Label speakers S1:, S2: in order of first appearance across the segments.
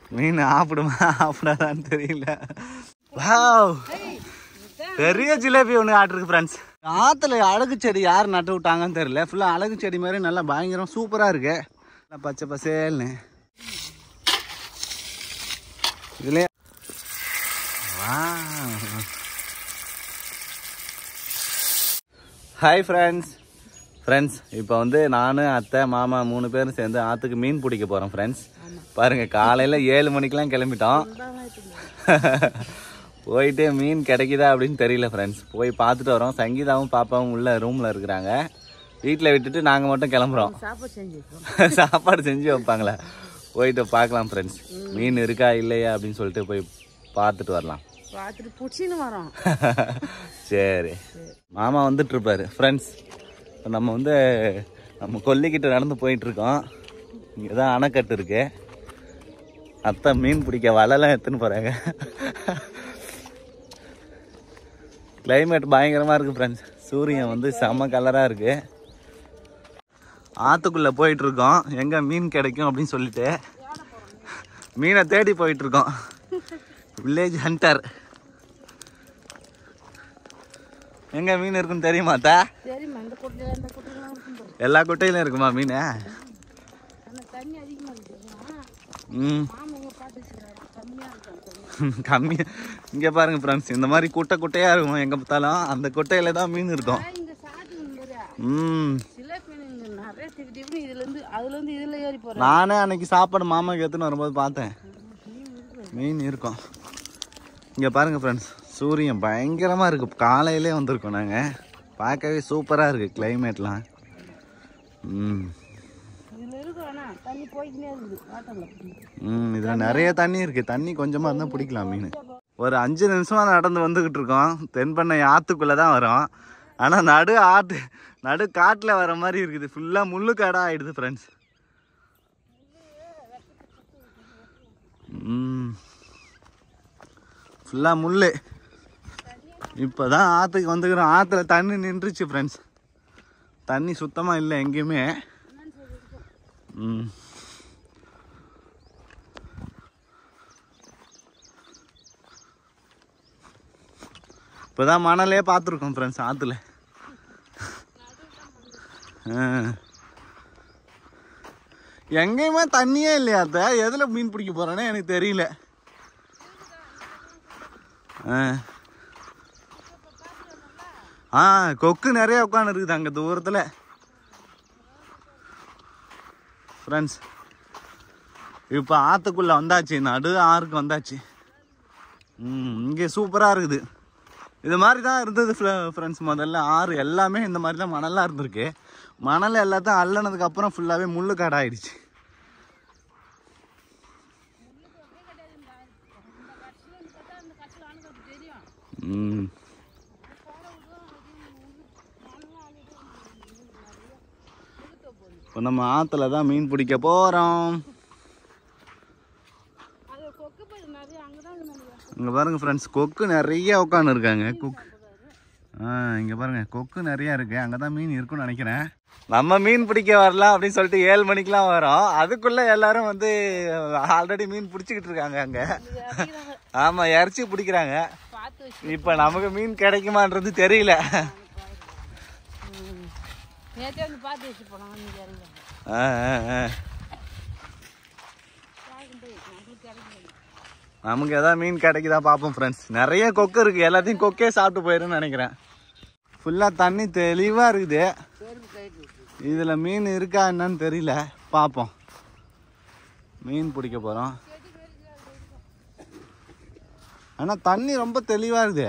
S1: மீன் ஆப்பிடுமா ஆப்பிடாதான்னு தெரியல வாவ் பெரிய ஜிலேபி ஒன்று ஆட்டிருக்கு ஃப்ரெண்ட்ஸ் ஆற்றுல அழகு செடி யார் நட்டு விட்டாங்கன்னு தெரியல ஃபுல்லாக அழகு செடி மாதிரி நல்லா பயங்கரம் சூப்பராக இருக்கு நல்லா பச்சை பசேல்னு இதுலேயே ஹாய் ஃப்ரெண்ட்ஸ் ஃப்ரெண்ட்ஸ் இப்போ வந்து நான் அத்தை மாமா மூணு பேரும் சேர்ந்து ஆற்றுக்கு மீன் பிடிக்க போகிறோம் ஃப்ரெண்ட்ஸ் பாருங்கள் காலையில் ஏழு மணிக்கெலாம் கிளம்பிட்டோம் போயிட்டு மீன் கிடைக்குதா அப்படின்னு தெரியல ஃப்ரெண்ட்ஸ் போய் பார்த்துட்டு வரோம் சங்கீதாவும் பாப்பாவும் உள்ள ரூமில் இருக்கிறாங்க வீட்டில் விட்டுட்டு நாங்கள் மட்டும் கிளம்புறோம்
S2: சாப்பாடு செஞ்சு
S1: சாப்பாடு செஞ்சு வைப்பாங்களே போயிட்டு பார்க்கலாம் ஃப்ரெண்ட்ஸ் மீன் இருக்கா இல்லையா அப்படின்னு சொல்லிட்டு போய் பார்த்துட்டு வரலாம்
S2: பார்த்துட்டு பிடிச்சின்னு வரோம்
S1: சரி மாமா வந்துட்டு இருப்பாரு ஃப்ரெண்ட்ஸ் நம்ம வந்து நம்ம கொல்லிக்கிட்ட நடந்து போயிட்டு இருக்கோம் இங்கே தான் அணைக்கட்டு இருக்கு அத்தை மீன் பிடிக்க வலைலாம் எடுத்துன்னு போகிறாங்க கிளைமேட் பயங்கரமாக இருக்குது ஃப்ரெண்ட்ஸ் சூரியன் வந்து செம்ம கலராக இருக்குது ஆற்றுக்குள்ளே போயிட்டுருக்கோம் எங்கே மீன் கிடைக்கும் அப்படின்னு சொல்லிட்டு மீனை தேடி போயிட்டுருக்கோம் வில்லேஜ் ஹண்டர் எங்க மீன் இருக்குன்னு தெரியுமாத்தா
S2: சரிம்மா இந்த குட்டையில் இந்த குட்டையெல்லாம் இருக்கும் பாரு.
S1: எல்லா குட்டையிலும் இருக்குமா மீன்
S2: அந்த தண்ணி அதிகமாக இருக்குதுன்னா
S1: ம்
S2: மாமா இங்கே பார்த்து வச்சுக்கிறாரு கம்மியாக இருக்கும் தண்ணி
S1: கம்மி இங்கே பாருங்க ஃப்ரெண்ட்ஸ் இந்த மாதிரி குட்டை குட்டையாக இருக்கும் எங்கே பார்த்தாலும் அந்த குட்டையில தான் மீன் இருக்கும்
S2: இங்கே சாட்டு பாரு
S1: ம்
S2: சில மீன் இங்கே நிறைய திப்பி திப்பி இதுலேருந்து அதுலேருந்து இதில் ஏறி போகிறேன்
S1: நானே அன்னைக்கு சாப்பாடு மாமாக்கு எடுத்துன்னு வரும்போது பார்த்தேன் மீன் இருக்கும் இங்கே பாருங்க ஃப்ரெண்ட்ஸ் சூரியன் பயங்கரமாக இருக்குது காலையிலே வந்திருக்கோம் நாங்கள் பார்க்கவே சூப்பராக இருக்குது கிளைமேட்லாம் ம்
S2: இதில் இருக்கும் ஆனால் தண்ணி போய்க்கினே இருக்குது வாட்டரில்
S1: ம் இதில் நிறைய தண்ணி இருக்குது தண்ணி கொஞ்சமாக இருந்தால் பிடிக்கலாம் மீன் ஒரு அஞ்சு நிமிஷமாக நடந்து வந்துக்கிட்டு இருக்கோம் தென்பண்ணை ஆற்றுக்குள்ளே தான் வரோம் ஆனால் நடு ஆற்று நடு காட்டில் வர மாதிரி இருக்குது ஃபுல்லாக முள்ளு காடாக ஆகிடுது ஃப்ரெண்ட்ஸ் ம் ஃபுல்லாக முள் இப்போ தான் ஆற்றுக்கு வந்துக்கிறோம் ஆற்றுல தண்ணி நின்றுச்சு ஃப்ரெண்ட்ஸ் தண்ணி சுத்தமாக இல்லை எங்கேயுமே ம் இப்போதான் மணலே பார்த்துருக்கோம் ஃப்ரெண்ட்ஸ் ஆற்றுல எங்கேயுமே தண்ணியே இல்லையா அத்தை எதில் மீன் பிடிக்க போகிறேன்னே எனக்கு தெரியல ஆ. ஆ கொக்கு நிறைய உட்காந்து இருக்குது அங்கே தூரத்தில் ஃப்ரெண்ட்ஸ் இப்போ ஆற்றுக்குள்ளே வந்தாச்சு நடு ஆறுக்கு வந்தாச்சு ம் இங்கே சூப்பராக இருக்குது இது மாதிரி தான் இருந்தது ஃப்ரெண்ட்ஸ் முதல்ல ஆறு எல்லாமே இந்த மாதிரி தான் மணலாக இருந்திருக்கு மணல் எல்லாத்தையும் அள்ளனதுக்கு அப்புறம் ஃபுல்லாகவே முள்ளு காடு ஆயிடுச்சு ம் இப்போ நம்ம ஆற்றுல தான் மீன் பிடிக்க போகிறோம்
S2: அது கொக்கு போய் நிறைய அங்கே தான் நினைக்கிறேன்
S1: இங்கே பாருங்க ஃப்ரெண்ட்ஸ் கொக்கு நிறைய உட்காந்து இருக்காங்க கொக்கு ஆ இங்கே பாருங்க கொக்கு நிறைய இருக்கு அங்கே தான் மீன் இருக்குன்னு நினைக்கிறேன் நம்ம மீன் பிடிக்க வரலாம் அப்படின்னு சொல்லிட்டு ஏழு மணிக்கெலாம் வரோம் அதுக்குள்ள எல்லாரும் வந்து ஆல்ரெடி மீன் பிடிச்சிக்கிட்டு இருக்காங்க அங்கே ஆமாம் இறச்சி பிடிக்கிறாங்க
S2: பார்த்து வச்சு
S1: இப்போ நமக்கு மீன் கிடைக்குமான்றது தெரியல
S2: நேற்றே வந்து பார்த்து வச்சு போனாங்க நீங்கள் இறங்க
S1: ஆ, ஆ, ஆ.
S2: நம்மளுக்கு இறங்க
S1: நமக்கு எதாவது மீன் கிடைக்குதா பார்ப்போம் ஃப்ரெண்ட்ஸ் நிறைய கொக்கு இருக்கு எல்லாத்தையும் கொக்கே சாப்பிட்டு போயிருன்னு நினைக்கிறேன் ஃபுல்லாக தண்ணி தெளிவாக இருக்குது
S2: பேருக்கு கயிறு இருக்கு
S1: இதில் மீன் இருக்கா என்னன்னு தெரியல பார்ப்போம் மீன் பிடிக்க போகிறோம் ஆனால் தண்ணி ரொம்ப தெளிவாக இருக்குது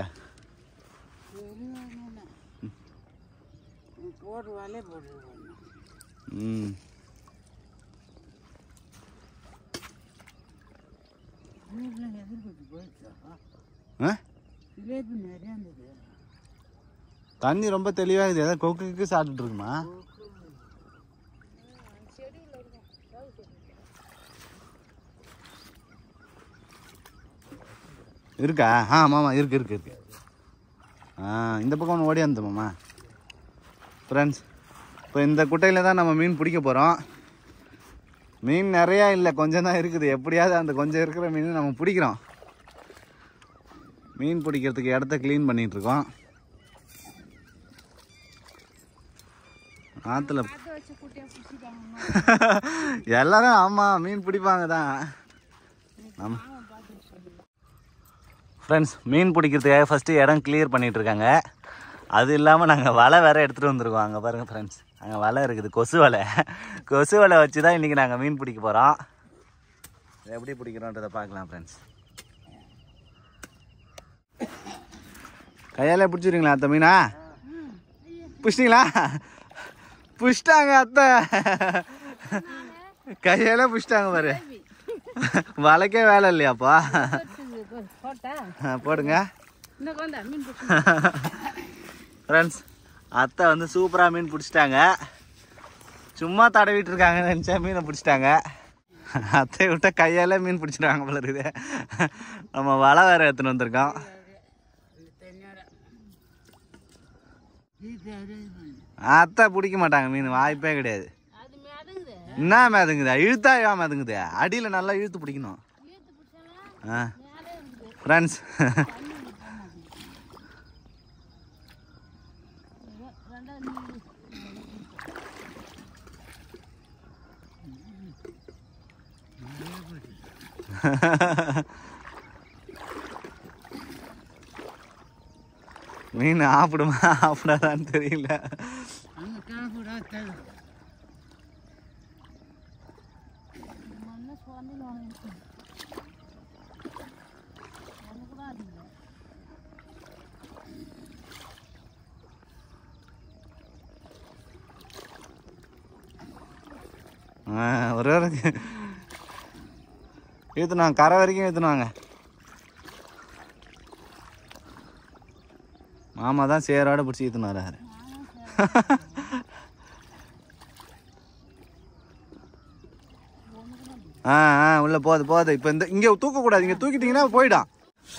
S2: போடு வலையே போடு
S1: ம்
S2: மீன்லாம் எதிர்பார்த்து போயிடுச்சா
S1: ஆ
S2: ஜிலேபி நிறையா இருந்தது
S1: தண்ணி ரொம்ப தெளிவாக இருக்குது ஏதாவது கொக்குக்கு சாப்பிட்டுட்டு இருக்குமா இருக்கா ஆ மாமா இருக்கு இருக்கு இருக்கு ஆ இந்த பக்கம் ஒன்று ஓடியாந்து மாமா ஃப்ரெண்ட்ஸ் இப்போ இந்த குட்டையில் தான் நம்ம மீன் பிடிக்க போகிறோம் மீன் நிறையா இல்லை கொஞ்சம் தான் இருக்குது எப்படியாவது அந்த கொஞ்சம் இருக்கிற மீன் நம்ம பிடிக்கிறோம் மீன் பிடிக்கிறதுக்கு இடத்த க்ளீன் பண்ணிட்டு இருக்கோம் ஆற்றுல
S2: பார்த்து வச்சு குட்டியாக பிடிச்சிட்டாங்க
S1: எல்லாரும் ஆமாம் மீன் பிடிப்பாங்க தான் நம்ம ஃப்ரெண்ட்ஸ் மீன் பிடிக்கிறதுக்காக ஃபஸ்ட்டு இடம் கிளியர் பண்ணிட்டு இருக்காங்க அது இல்லாமல் நாங்கள் வலை வேற எடுத்துகிட்டு வந்திருக்கோம் அங்கே பாருங்கள் ஃப்ரெண்ட்ஸ் அங்கே வலை இருக்குது கொசு வலை கொசு வலை வச்சு தான் இன்றைக்கி நாங்கள் மீன் பிடிக்க போகிறோம் எப்படி பிடிக்கிறோன்றதை பார்க்கலாம் ஃப்ரெண்ட்ஸ் கையால் பிடிச்சிருங்களா அத்தை மீனா பிடிச்சிங்களா பிடிச்சிட்டாங்க அத்தை கையால பிடிச்சிட்டாங்க பாரு வலைக்கே வேலை இல்லையாப்பா
S2: போட்டா
S1: போடுங்க
S2: இன்னும் வந்தா மீன் பிடிச்சி
S1: ஃப்ரெண்ட்ஸ் அத்தை வந்து சூப்பராக மீன் பிடிச்சிட்டாங்க சும்மா தடவிட்டு இருக்காங்கன்னு நினச்சா மீனை பிடிச்சிட்டாங்க அத்தை விட்ட கையால் மீன் பிடிச்சிட்டாங்க போல இருக்குது நம்ம வலை வேற எடுத்துன்னு வந்திருக்கோம் அத்தை பிடிக்க மாட்டாங்க மீன் வாய்ப்பே கிடையாது
S2: அது மிதங்குது
S1: என்ன மேதுங்குது இழுத்தா ஏன் மேதுங்குது அடியில் நல்லா இழுத்து பிடிக்கணும்
S2: இழுத்து பிடிச்சாங்க
S1: ஆ
S2: மேலே இருக்குது
S1: ஃப்ரெண்ட்ஸ்
S2: ரெண்டாவது மீன்
S1: மீன் ஆப்பிடுமா ஆப்பிடாதான்னு தெரியல
S2: அங்கே காப்பிடா தரு மண்ணை சுவாந்தில் வாங்கிட்டு ஒன்று கூட அதில்லை
S1: ஆ, ஒரு ஒரு இழுத்துனாங்க கரை வரைக்கும் இழுத்துனாங்க மாமா தான் சேரோட பிடிச்சி இழுத்துனாரு ஆ ஆ உள்ள போகுது போகுது இப்போ இந்த இங்கே தூக்கக்கூடாது இங்கே தூக்கிட்டீங்கன்னா போயிடும்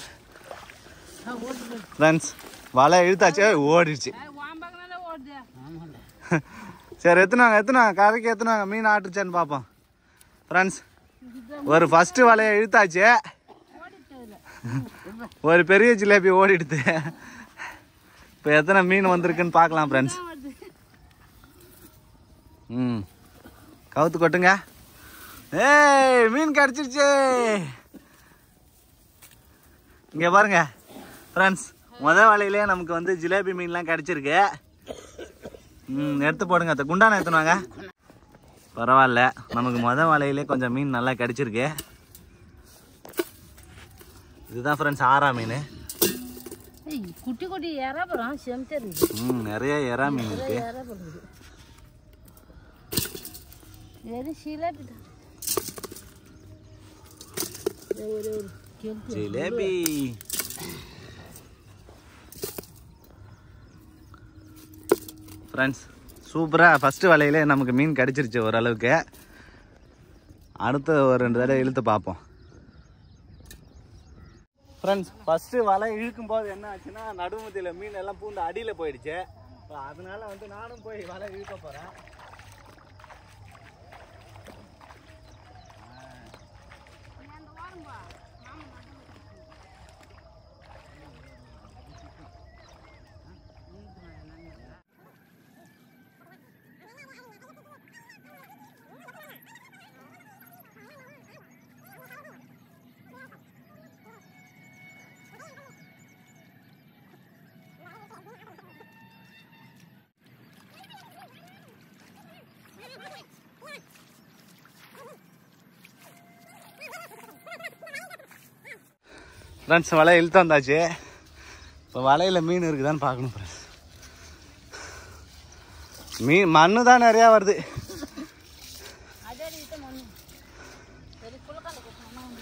S1: ஃப்ரெண்ட்ஸ் வலை இழுத்தாச்சு ஏய், ஓடிடுச்சு
S2: வாம்பாங்கனால ஓடுது ஆமாம்ல
S1: சரி எத்துனாங்க எத்துனாங்க கரைக்கு எத்துனாங்க மீன் ஆட்டுச்சான்னு பார்ப்போம் ஃப்ரெண்ட்ஸ் ஒரு ஃபஸ்ட்டு வலையை இழுத்தாச்சு
S2: ஓடிட்டு அதில்
S1: ஒரு பெரிய ஜிலேபி ஓடிடுது இப்போ எத்தனை மீன் வந்திருக்குன்னு பார்க்கலாம் ஃப்ரெண்ட்ஸ்
S2: வருது
S1: ம் கவுத்து கொட்டுங்க ஏய் மீன் கிடச்சிருச்சு இங்கே பாருங்க ஃப்ரெண்ட்ஸ் முத வலையிலே நமக்கு வந்து ஜிலேபி மீன்லாம் கிடச்சிருக்கு ம் எடுத்து போடுங்க அத்தை குண்டான எடுத்துனாங்க பரவாயில்ல நமக்கு முத வலையிலே கொஞ்சம் மீன் நல்லா கிடச்சிருக்கு இதுதான் ஃப்ரெண்ட்ஸ் ஆறா மீன்
S2: ஏய் குட்டி குட்டி இறப்புறம் செம்தருது
S1: ம் நிறைய எறா மீன் இருக்கு
S2: இறப்புறது வெறும் சிலேபி தான் ஒரு ஒரு கெளுத்தி
S1: ஜிலேபி ஃப்ரெண்ட்ஸ் சூப்பராக ஃபஸ்ட்டு வலையிலே நமக்கு மீன் கிடச்சிருச்சு ஓரளவுக்கு அடுத்த ஒரு ரெண்டு தடவை இழுத்து பார்ப்போம் ஃப்ரெண்ட்ஸ் ஃபஸ்ட்டு வலை இழுக்கும் போது என்ன ஆச்சுன்னா நடுமத்தியில் மீன் எல்லாம் பூண்டு அடியில் போயிடுச்சு இப்ப அதனால வந்து நானும் போய் வலை இழுக்க போகிறேன் ஃப்ரெண்ட்ஸ் வலை இழுத்து வந்தாச்சு இப்போ வலையில் மீன் இருக்குதான்னு பார்க்கணும் ஃப்ரெண்ட்ஸ் மீன் மண்ணு தான் நிறையா வருது
S2: அதே ரீதியா மண்ணு சரி குளக்கால கொட்டணும்னா வந்து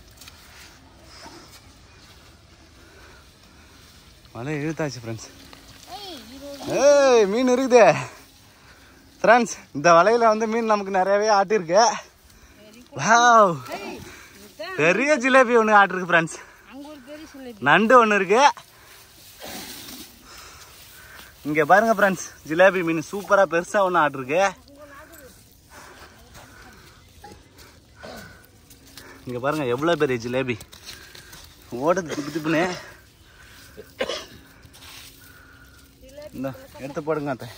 S1: வலை இழுத்தாச்சு ஃப்ரெண்ட்ஸ்
S2: ஏய் இது
S1: ஏய் மீன் இருக்குது ஃப்ரெண்ட்ஸ் இந்த வலையில் வந்து மீன் நமக்கு நிறையவே ஆட்டிருக்கு வாவ்
S2: ஏய் இதுதான்
S1: பெரிய ஜிலேபி ஒன்று ஆட்டிருக்கு ஃப்ரெண்ட்ஸ்
S2: அங்க ஒரு பெரிய சிலேபி
S1: நண்டு ஒன்று இருக்கு இங்கே பாருங்க ஃப்ரெண்ட்ஸ் ஜிலேபி மீன் சூப்பராக பெருசாக ஒன்று ஆட்டிருக்கு இங்கே பாருங்கள் எவ்வளோ பெரிய ஜிலேபி ஓடுது திப்பு திப்புனே இந்த எடுத்து போடுங்க அத்தை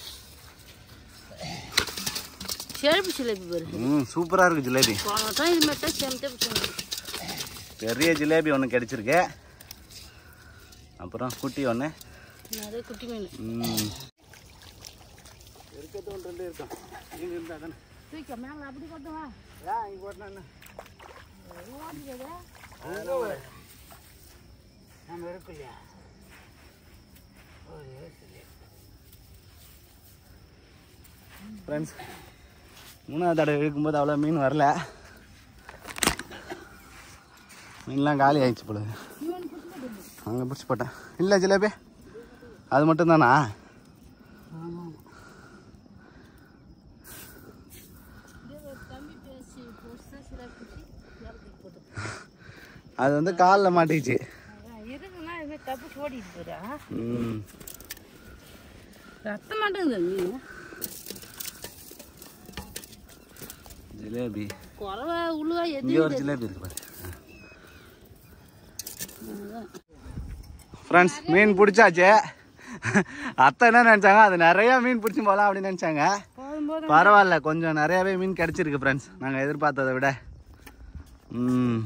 S2: செருப்பு சிலேபி பாரு
S1: ம் சூப்பராக இருக்குது ஜிலேபி
S2: போன தான் இது மட்டும் செமத்தே பிடிச்சாங்க
S1: பெரிய ஜிலேபி ஒன்று கிடச்சிருக்கு அப்புறம் குட்டி ஒன்று
S2: நிறைய குட்டி மீன்
S1: ம் இருக்கிறது ஒன்று ரெண்டு இருக்கும் நீங்கள் இருந்தால் தானே
S2: தூக்க மேலே அப்படி கொண்டு வா
S1: ஏன் இங்கே போட்டேன்
S2: ஓடிக்கிறதா
S1: நம்ம இருக்கும் இல்லையா ஃப்ரெண்ட்ஸ் மூணாவது தடவை இழுக்கும்போது அவ்வளோ மீன் வரல மீன்லாம் காலி ஆயிடுச்சு போல அங்கே பிடிச்சி போட்டேன் இல்லை ஜிலேபி அது மட்டும்தானா
S2: தம்பி பேசி புதுசாக சிலேபி பிடிச்சி போட்டு
S1: அது வந்து காலில் மாட்டிக்கிச்சு
S2: இருக்குன்னா இது தப்பிச்சு ஓடிட்டு போயிடா
S1: ம்
S2: ரத்தம் மாட்டேங்குது மீன்
S1: ஜிலேபி
S2: குறவா உழுவா எது
S1: இங்கே ஒரு ஜிலேபி இருக்கு பாரு ஃப்ரெண்ட்ஸ் மீன் பிடிச்சாச்சு அத்தை என்ன நினச்சாங்க அது நிறையா மீன் பிடிச்சி போகலாம் அப்படின்னு நினச்சாங்க
S2: போதும் போதும்
S1: பரவாயில்ல கொஞ்சம் நிறையாவே மீன் கிடச்சிருக்கு ஃப்ரெண்ட்ஸ் நாங்கள் எதிர்பார்த்ததை விட ம்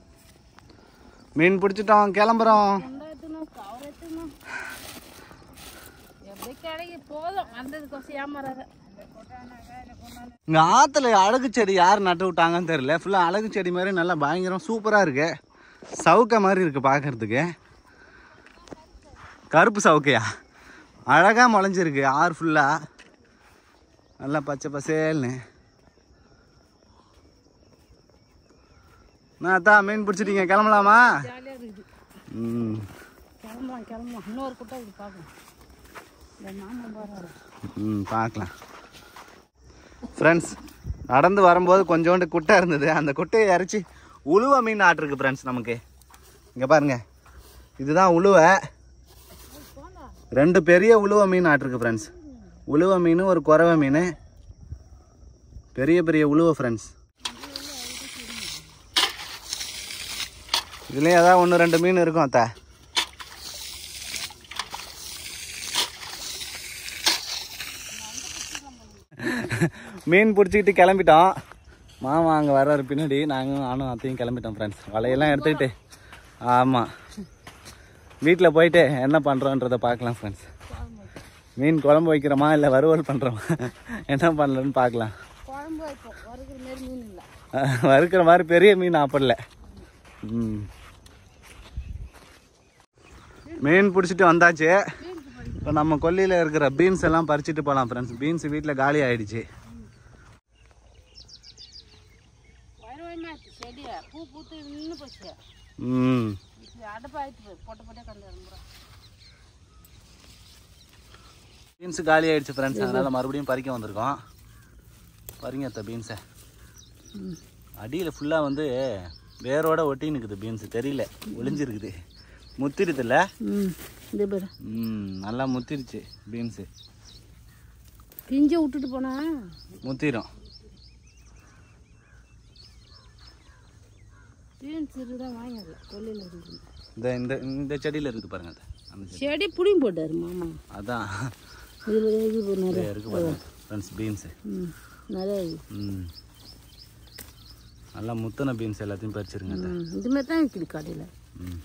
S1: மீன் பிடிச்சிட்டோம் கிளம்புறோம்
S2: கொண்டாட்டணும் கவர் எடுத்துணும் எப்படி கிடைக்கு போதும் வந்ததுக்கோசம் ஏமாறாத
S1: இங்கே ஆற்றுல அழகு செடி யார் நட்டு விட்டாங்கன்னு தெரியல ஃபுல்லாக அழகு செடி மாதிரி நல்லா பயங்கரம் சூப்பராக இருக்கு சவுக்க மாதிரி இருக்குது பார்க்கறதுக்கு கருப்பு சவுக்கையா அழகாக முளைஞ்சிருக்கு ஆறு ஃபுல்லாக நல்லா பச்சை பசேல்னு நான் தான் மீன் பிடிச்சிட்டீங்க கிளம்பலாமா
S2: ஜாலியாக இருக்குது
S1: ம்
S2: கிளம்பலாம் கிளம்பலாம் இன்னொரு குட்டை இது பார்க்கலாம் இந்த மாமன் போகிறாரு
S1: ம் பார்க்கலாம் ஃப்ரெண்ட்ஸ் நடந்து வரும்போது கொஞ்சோண்டு குட்டை இருந்தது அந்த குட்டையை இறச்சி உழுவ மீன் ஆட்டிருக்கு ஃப்ரெண்ட்ஸ் நமக்கு இங்கே பாருங்க இதுதான் உழுவை ரெண்டு பெரிய உழுவ மீன் ஆட்டிருக்கு ஃப்ரெண்ட்ஸ் உழுவ மீன் ஒரு குறவை மீன் பெரிய பெரிய உழுவ ஃப்ரெண்ட்ஸ் இதுலேயும் ஏதாவது ஒன்று ரெண்டு மீன் இருக்கும் அத்தை மீன் பிடிச்சிக்கிட்டு கிளம்பிட்டோம் மாமா அங்கே வர்றாரு பின்னாடி நாங்களும் நானும் அத்தையும் கிளம்பிட்டோம் ஃப்ரெண்ட்ஸ் வலையெல்லாம் எடுத்துக்கிட்டு ஆமாம் வீட்டில் போயிட்டு என்ன பண்ணுறோன்றதை பார்க்கலாம் ஃப்ரெண்ட்ஸ் மீன் குழம்பு வைக்கிறோமா இல்லை வறுவல் பண்ணுறோமா என்ன பண்ணலன்னு பார்க்கலாம்
S2: குழம்பு வைப்போம் வறுக்கிற மாரி மீன் இல்லை
S1: வறுக்கிற மாதிரி பெரிய மீன் ஆப்பிடல ம் மீன் பிடிச்சிட்டு வந்தாச்சு இப்போ நம்ம கொல்லியில் இருக்கிற பீன்ஸ் எல்லாம் பறிச்சுட்டு போகலாம் ஃப்ரெண்ட்ஸ் பீன்ஸ் வீட்டில் காலி ஆயிடுச்சு
S2: வயிறு வயமாச்சு செடியா பூ பூத்து நின்று போச்சு
S1: ம்
S2: இது அடுப்பு ஆயிட்டு போய் பொட்ட பொட்டே கண்டு இறங்குறோம்
S1: பீன்ஸ் காலி ஆயிடுச்சு ஃப்ரெண்ட்ஸ் அதனால் மறுபடியும் பறிக்க வந்திருக்கோம் பறிங்க அத்த பீன்ஸை அடியில் ஃபுல்லாக வந்து வேரோட ஒட்டி நிற்குது பீன்ஸ் தெரியல ஒளிஞ்சிருக்குது முத்திருதுல்ல
S2: ம் இது பேர்
S1: ம் நல்லா முத்திருச்சு பீன்ஸு
S2: பிஞ்சை விட்டுட்டு போனா
S1: முத்திரும்
S2: பீன்ஸ் இருக்குதான் வாங்கல கொல்லையில் இருக்குது
S1: இந்த இந்த இந்த செடியில் இருக்குது பாருங்க அது அந்த செடி
S2: செடி புடியும் போட்டாரு மாமா
S1: அதான்
S2: இதில் இது இப்போ நிறைய
S1: இது இருக்கு பாருங்க ஃப்ரெண்ட்ஸ் பீன்ஸு
S2: ம் நிறைய இருக்குது
S1: ம் நல்லா முத்தின பீன்ஸ் எல்லாத்தையும் பறிச்சிருங்க அத்தை.
S2: ம் இது மாதிரி தான் இருக்குது கடையில்
S1: ம்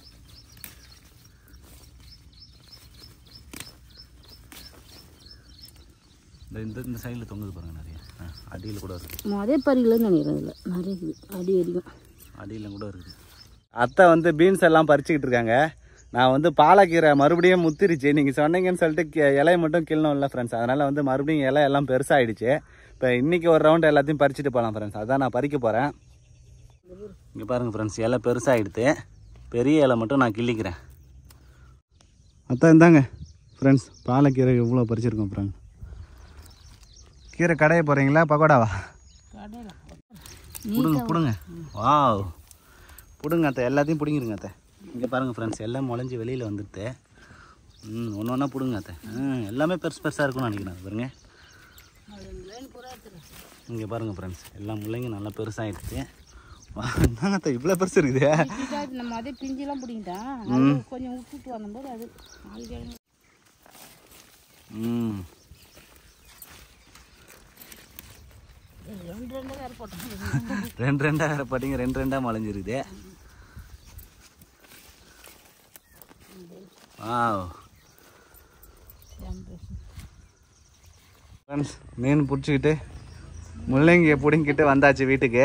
S1: இந்த இந்த இந்த சைடில் தொங்குது பாருங்க நிறைய அடியில் கூட இருக்குது
S2: அதே பறிக்கலன்னு நினைக்கிறேன் இதில் நிறைய இருக்குது அடி வரைக்கும்
S1: அடியில் கூட இருக்குது அத்தை வந்து பீன்ஸ் எல்லாம் பறிச்சுக்கிட்டு இருக்காங்க நான் வந்து பாலக்கீரை மறுபடியும் முத்திருச்சு நீங்கள் சொன்னீங்கன்னு சொல்லிட்டு கி- இலையை மட்டும் கிள்ளணும் இல்லை ஃப்ரெண்ட்ஸ் அதனால் வந்து மறுபடியும் இலை எல்லாம் பெருசாகிடுச்சு இப்போ இன்றைக்கி ஒரு ரவுண்ட் எல்லாத்தையும் பறிச்சுட்டு போகலாம் ஃப்ரெண்ட்ஸ் அதான் நான் பறிக்க போகிறேன் இங்கே பாருங்கள் ஃப்ரெண்ட்ஸ் இலை பெருசாகிடுது பெரிய இலை மட்டும் நான் கிள்ளிக்கிறேன் அத்தான் இந்தாங்க ஃப்ரெண்ட்ஸ் பாலக்கீரை இவ்வளோ பறிச்சிருக்கோம் ஃப்ரெண்ட் கீரை கடைய போகிறீங்களா பக்கோடாவா
S2: கடையில்
S1: பிடுங்க பிடுங்க வாவ் பிடுங்க அத்தை எல்லாத்தையும் பிடிங்கிருங்க அத்தை இங்கே பாருங்கள் ஃப்ரெண்ட்ஸ் எல்லாம் முளைஞ்சி வெளியில் வந்துடுது ம் ஒன்று ஒன்றா பிடுங்க அத்தை ம் எல்லாமே பெருசு பெருசாக இருக்கும்னு நினைக்கிறேன் பாருங்க
S2: லைன் பூரா எடுத்துரு
S1: இங்கே பாருங்கள் ஃப்ரெண்ட்ஸ் எல்லாம் முள்ளைங்க நல்லா பெருசாகிடுச்சு என்னங்க இவ்வளோ பெருசு இருக்குது
S2: பிஞ்சா இது நம்ம அதே பிஞ்செல்லாம் பிடிங்கிட்டான் அது கொஞ்சம் விட்டுட்டு வந்தபோது அது நாலு கிழங்கு
S1: ம்
S2: ரெண்டு ரெண்டு வேறு போட்டோம்
S1: ரெண்டு ரெண்டா வேற பாட்டிங்க ரெண்டு ரெண்டா மலைஞ்சிருக்குது வாவ் ஃப்ரெண்ட்ஸ் மீன் பிடிச்சிக்கிட்டு முள்ளங்கியை பிடிங்கிட்டு வந்தாச்சு வீட்டுக்கு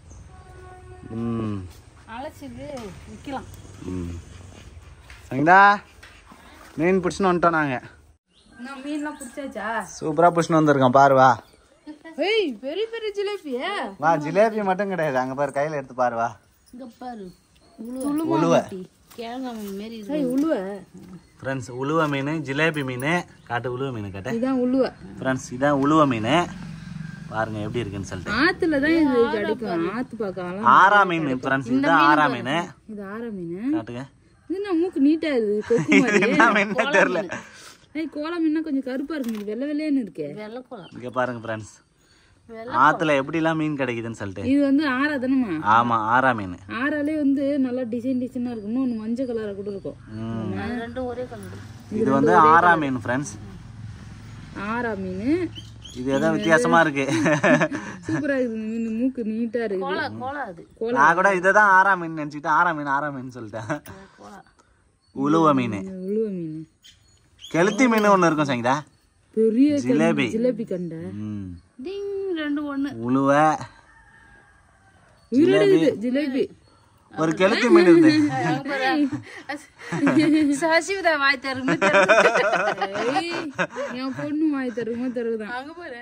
S1: ம்
S2: அழைச்சிட்டு விற்கலாம்
S1: ம் சங்கடா மீன் பிடிச்சின்னு வந்துட்டோம் நாங்கள்
S2: நான் மீன்லாம் பிடிச்சாச்சா
S1: சூப்பராக பிடிச்சின்னு வந்திருக்கோம் பாரு வா
S2: ஏய் பெரிய பெரிய ஜிலேபியா
S1: வா ஜிலேபி மட்டும் கிடையாது அங்கே பாரு கையில் எடுத்து பாரு வா
S2: இங்க பாரு
S1: உழுவ
S2: கிழங்கா மாரி உழுவ
S1: ஃப்ரெண்ட்ஸ் உழுவ மீன் ஜிலேபி மீன் காட்டு உழுவ மீன் காட்டு
S2: இதுதான் உழுவ
S1: ஃப்ரெண்ட்ஸ் இதான் உழுவ மீன் பாருங்க எப்படி இருக்குன்னு சொல்லிட்டு
S2: ஆத்துல தான் இது கிடைக்கும் ஆத்து பக்கம்
S1: ஆறா மீன் ஃப்ரெண்ட்ஸ் இதுதான் ஆறா மீன்
S2: இது ஆற மீன்
S1: காட்டுங்க
S2: இது நான் மூக்கு நீட்டா இருக்குது கொக்கு மாதிரி
S1: என்ன மீன் தெரியல
S2: ஏய் கோலம் மீனா கொஞ்சம் கருப்பா இருக்கு இது வெள்ளை வெள்ளையன்னு இருக்கு வெள்ளை கோலம்
S1: இங்க பாருங்க ஃப்ரெண்ட்ஸ் ஆத்துல எப்படிலாம் மீன் கிடைக்குதுன்னு சொல்லிட்டு
S2: இது வந்து ஆறா தானேமா
S1: ஆமா ஆறா மீன்
S2: ஆறாலே வந்து நல்லா டிசைன் டிசைனா இருக்கும் இன்னொன்று மஞ்சள் கலரா கூட இருக்கும்
S1: ம்.
S2: ரெண்டும் ஒரே கலர்
S1: இது வந்து ஆறா மீன் ஃப்ரெண்ட்ஸ்
S2: ஆறா மீன்
S1: இது ஏதோ வித்தியாசமா இருக்கு
S2: சூப்பரா இருக்குது இந்த மீன் மூக்கு நீட்டா இருக்கு கோலா கோலா அது கோலா
S1: நான் கூட இதை தான் ஆறா மீன் நினைச்சிட்டு ஆறா மீன் ஆறா மீன் சொல்லிட்டேன் உழுவ மீன்
S2: உழுவ மீன்
S1: கெளுத்தி மீன் ஒண்ணு இருக்கும் சங்கீதா
S2: பெரிய
S1: ஜிலேபி
S2: ஜிலேபி கண்டை
S1: ம்.
S2: டிங் ரெண்டு ஒண்ணு
S1: உழுவ
S2: உயிரோட ஜிலேபி
S1: ஒரு கெளுத்தி மீன் இருந்து
S2: சசிவிதா வாய் தருங்க என் பொண்ணு வாய் தருமா தருதான் அங்க பாரு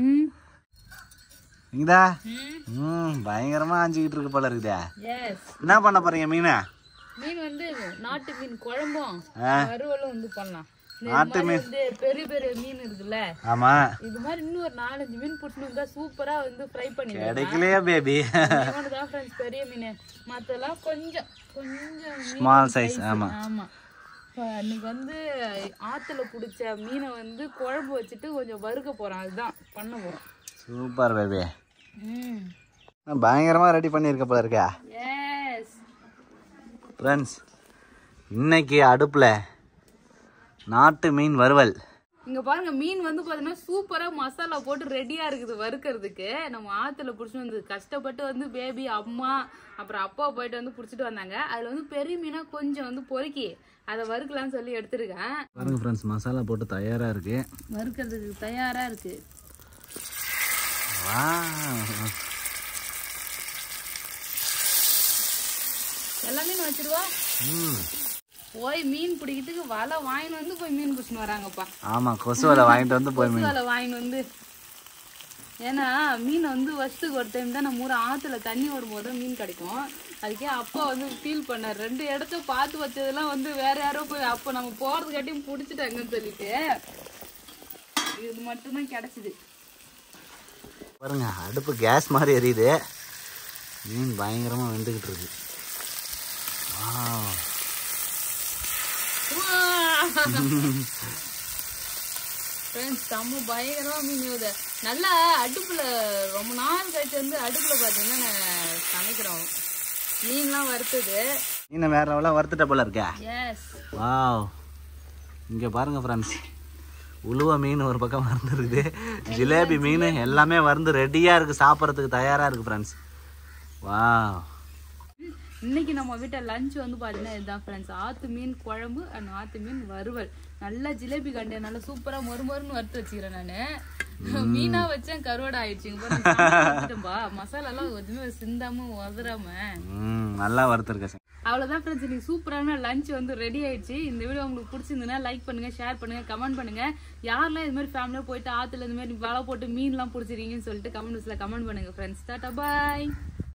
S1: இங்கதா ம் பயங்கரமா ஆஞ்சிக்கிட்டு இருக்கு போல இருக்குதே
S2: எஸ்
S1: என்ன பண்ண போறீங்க மீனை
S2: மீன் வந்து நாட்டு மீன் குழம்பும்
S1: ஆ.
S2: வறுவலும் வந்து பண்ணலாம் இந்த
S1: நாட்டு
S2: மாதிரி வந்து பெரிய பெரிய மீன் இருக்குல்ல
S1: ஆமா
S2: இது மாதிரி இன்னும் ஒரு நாலஞ்சு மீன் புட்டுன்னு இருந்தா சூப்பரா வந்து ஃப்ரை பண்ணி
S1: கிடைக்கலையா பேபி
S2: தான் ஃப்ரெண்ட்ஸ் பெரிய மீன் மத்தெல்லாம் கொஞ்சம் கொஞ்சம் மீன்
S1: ஸ்மால் சைஸ் ஆமா
S2: ஆமா இப்ப அன்னைக்கு வந்து ஆத்துல புடிச்ச மீனை வந்து குழம்பு வச்சுட்டு கொஞ்சம் வறுக்க போறோம் அதுதான் பண்ண போறோம்
S1: சூப்பர் பேபி
S2: ம்
S1: பயங்கரமா ரெடி பண்ணியிருக்க போல இருக்கா
S2: எஸ்
S1: ஃப்ரெண்ட்ஸ் இன்னைக்கு அடுப்புல நாட்டு மீன் வறுவல்
S2: இங்க பாருங்க மீன் வந்து பாத்தீங்கன்னா சூப்பரா மசாலா போட்டு ரெடியா இருக்குது வறுக்கிறதுக்கு நம்ம ஆத்துல புடிச்சு வந்து கஷ்டப்பட்டு வந்து பேபி அம்மா அப்புறம் அப்பா போயிட்டு வந்து புடிச்சிட்டு வந்தாங்க அதுல வந்து பெரிய மீனா கொஞ்சம் வந்து பொறுக்கி அதை வறுக்கலாம்னு சொல்லி எடுத்திருக்கேன்
S1: பாருங்க ஃப்ரெண்ட்ஸ் மசாலா போட்டு தயாரா இருக்கு
S2: வறுக்கிறதுக்கு தயாரா இருக்கு
S1: Wow.
S2: எல்லாமே வச்சிருவா
S1: ம்
S2: போய் மீன் பிடிக்கிறதுக்கு வலை வாங்கிட்டு வந்து போய் மீன் பிடிச்சின்னு வராங்கப்பா
S1: ஆமா கொசு வலை வாங்கிட்டு வந்து போய் மீன்
S2: வலை வாங்கிட்டு வந்து ஏன்னா மீன் வந்து வருஷத்துக்கு ஒரு டைம் தான் நம்ம ஊர் ஆத்துல தண்ணி வரும்போது தான் மீன் கிடைக்கும் அதுக்கே அப்பா வந்து ஃபீல் பண்ணார் ரெண்டு இடத்த பார்த்து வச்சதெல்லாம் வந்து வேற யாரோ போய் அப்போ நம்ம போறதுக்காட்டியும் பிடிச்சிட்டாங்கன்னு சொல்லிட்டு இது மட்டும்தான் கிடைச்சிது
S1: பாருங்க அடுப்பு கேஸ் மாதிரி எரியுது மீன் பயங்கரமா வெந்துகிட்டு இருக்கு Wow.
S2: ஃப்ரெண்ட்ஸ் செம்ம பயங்கரமா மீன் வருது நல்லா அடுப்புல ரொம்ப நாள் கழிச்சு வந்து அடுப்புல பார்த்தீங்கன்னா நான் சமைக்கிறோம் மீன்லாம் வறுத்தது
S1: மீனை வேற லெவலாக வறுத்துட்ட போல இருக்கா
S2: எஸ்
S1: வாவ் இங்க பாருங்க ஃப்ரெண்ட்ஸ் உழுவ மீன் ஒரு பக்கம் வறுந்துருக்குது ஜிலேபி மீன் எல்லாமே வறுந்து ரெடியா இருக்கு சாப்பிட்றதுக்கு தயாரா இருக்கு ஃப்ரெண்ட்ஸ் வாவ்
S2: இன்னைக்கு நம்ம வீட்டை லஞ்ச் வந்து பார்த்தீங்கன்னா இதுதான் ஃப்ரெண்ட்ஸ் ஆத்து மீன் குழம்பு அண்ட் ஆத்து மீன் வறுவல் நல்லா ஜிலேபி கண்டே நல்லா சூப்பரா மொறு மொறுன்னு வறுத்து வச்சுக்கிறேன் நானு மீனா வச்சேன் கருவாடை ஆயிடுச்சுங்கப்பா மசாலா எல்லாம் எதுவுமே சிந்தாம உதறாம
S1: ம் நல்லா வறுத்துருக்க
S2: அவ்வளவுதான் ஃப்ரெண்ட்ஸ் இன்னைக்கு சூப்பரான லஞ்ச் வந்து ரெடி ஆயிடுச்சு இந்த வீடியோ உங்களுக்கு பிடிச்சிருந்ததுன்னா லைக் பண்ணுங்க ஷேர் பண்ணுங்க கமெண்ட் பண்ணுங்க யாரெல்லாம் இது மாதிரி ஃபேமிலியா போயிட்டு ஆத்துல இந்த மாதிரி வலை போட்டு மீன்லாம் பிடிச்சிருக்கீங்கன்னு சொல்லிட்டு கமெண்ட் பாக்ஸ்ல கமெண்ட் பண்ணுங்க ஃப்ரெண்ட்ஸ் டாட்டா பாய்